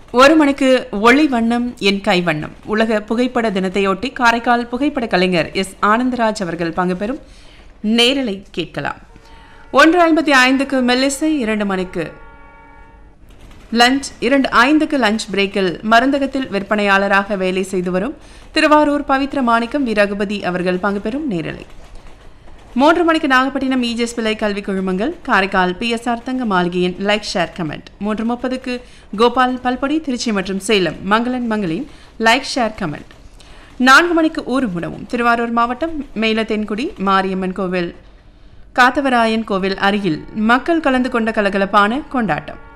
ஒரு மணிக்கு ஒளி வண்ணம் என் கை வண்ணம் உலக புகைப்பட தினத்தையொட்டி காரைக்கால் புகைப்பட கலைஞர் எஸ் ஆனந்தராஜ் அவர்கள் பங்கு பெறும் நேரலை கேட்கலாம் ஒன்று ஐம்பத்தி ஐந்துக்கு மெல்லிசை இரண்டு மணிக்கு லஞ்ச் இரண்டு ஐந்துக்கு லஞ்ச் பிரேக்கில் மருந்தகத்தில் விற்பனையாளராக வேலை செய்து வரும் திருவாரூர் பவித்ர மாணிக்கம் வி ரகுபதி அவர்கள் பங்கு பெறும் நேரலை மூன்று மணிக்கு நாகப்பட்டினம் இஜிஎஸ் பிள்ளை கல்வி குழுமங்கள் காரைக்கால் பிஎஸ்ஆர் தங்க மாளிகையின் லைக் ஷேர் கமெண்ட் மூன்று முப்பதுக்கு கோபால் பல்பொடி திருச்சி மற்றும் சேலம் மங்களன் மங்களின் லைக் ஷேர் கமெண்ட் நான்கு மணிக்கு ஊரும் உணவும் திருவாரூர் மாவட்டம் மேலத்தென்குடி மாரியம்மன் கோவில் காத்தவராயன் கோவில் அருகில் மக்கள் கலந்து கொண்ட கலகலப்பான கொண்டாட்டம்